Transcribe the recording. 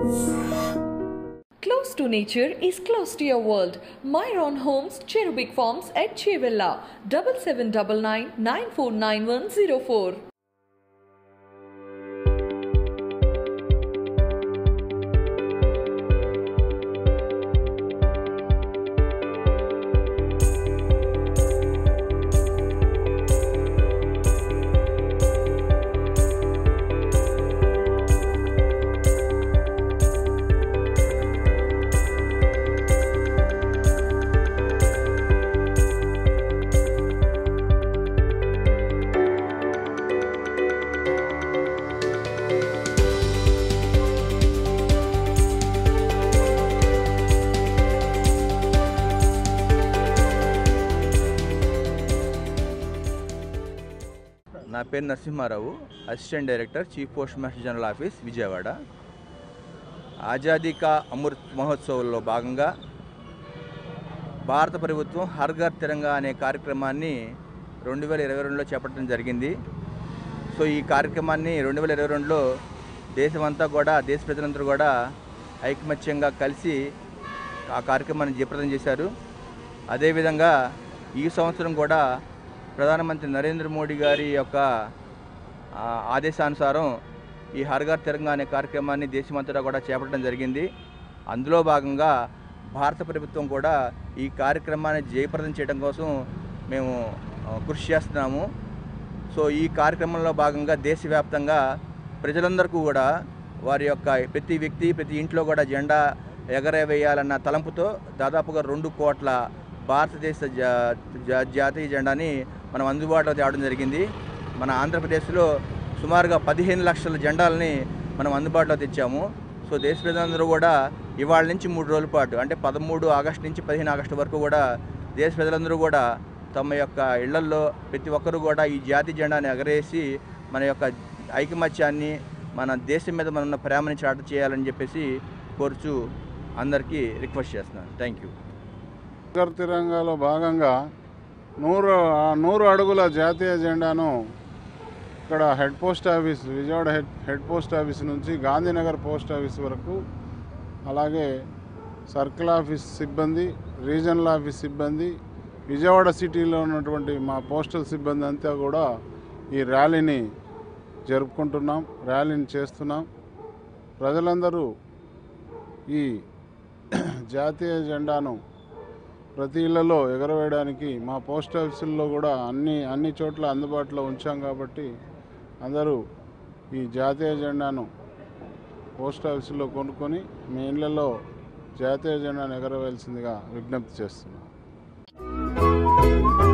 Close to nature is close to your world. Myron Homes, Cherubic Farms at Chevilla, 7799 949104. నా పేరు Narasimharao assistant director chief post master general office Vijayawada Azadi ka Amrit మహోత్సవంలో భాగంగా భారత ప్రభుత్వం her Ghar తిరంగా అనే కార్యక్రమాన్ని రెండు వేల ఇరవై రెండులో చేపట్టడం జరిగింది సో ఈ కార్యక్రమాన్ని రెండు వేల ఇరవై రెండులో దేశమంతా కూడా దేశ ప్రజలందరూ కూడా ఐకమత్యంగా కలిసి ఆ కార్యక్రమాన్ని జయప్రదం చేశారు అదేవిధంగా ఈ సంవత్సరం కూడా ప్రధానమంత్రి నరేంద్ర మోడీ గారి యొక్క ఆ, ఆదేశానుసారం ఈ హర్ఘర్ తిరంగా అనే కార్యక్రమాన్ని దేశమంతటా కూడా చేపట్టడం జరిగింది అందులో భాగంగా భారత ప్రభుత్వం కూడా ఈ కార్యక్రమాన్ని జయప్రదం చేయడం కోసం మేము ఆ, కృషి చేస్తున్నాము సో ఈ కార్యక్రమంలో భాగంగా దేశవ్యాప్తంగా ప్రజలందరికీ కూడా వారి యొక్క ప్రతి వ్యక్తి ప్రతి ఇంట్లో కూడా జెండా ఎగరవేయాలన్న తలంపుతో దాదాపుగా రెండు కోట్ల భారతదేశ జా- జా- జాతీయ జెండాని మనం అందుబాటులో తేవడం జరిగింది మన ఆంధ్రప్రదేశ్లో సుమారుగా పదిహేను లక్షల జెండాలని మనం అందుబాటులో తెచ్చాము సో దేశ ప్రజలందరూ కూడా ఇవాళ నుంచి మూడు రోజుల పాటు అంటే పదమూడు ఆగస్టు నుంచి పదిహేను ఆగస్టు వరకు కూడా దేశ ప్రజలందరూ కూడా తమ యొక్క ఇళ్లల్లో ప్రతి ఒక్కరూ కూడా ఈ జాతి జెండాని ఎగరేసి మన యొక్క ఐకమత్యాన్ని మన దేశం మీద మన ఉన్న ప్రేమని చాటు చేయాలని చెప్పేసి కోరుచు అందరికీ రిక్వెస్ట్ చేస్తున్నాను థ్యాంక్ యూ నగర్ తిరంగాలో భాగంగా నూరు ఆ నూరు అడుగుల జాతీయ జెండాను ఇక్కడ head post office Vijayawada head head post office నుంచి గాంధీనగర్ పోస్ట్ ఆఫీస్ వరకు అలాగే సర్కిల్ ఆఫీస్ సిబ్బంది రీజనల్ ఆఫీస్ సిబ్బంది విజయవాడ సిటీలో ఉన్నటువంటి మా పోస్టల్ సిబ్బంది అంతా కూడా ఈ ర్యాలీని జరుపుకుంటున్నాం ర్యాలీని చేస్తున్నాం ప్రజలందరూ ఈ జాతీయ జెండాను ప్రతి ఇళ్లలో ఎగరవేయడానికి మా పోస్ట్ ఆఫీసుల్లో కూడా అన్ని అన్ని చోట్ల అందుబాటులో ఉంచాం కాబట్టి అందరూ ఈ జాతీయ జెండాను పోస్ట్ ఆఫీసులో కొనుక్కొని మీ ఇళ్లలో జాతీయ జెండాను ఎగరవేయాల్సిందిగా విజ్ఞప్తి చేస్తున్నాం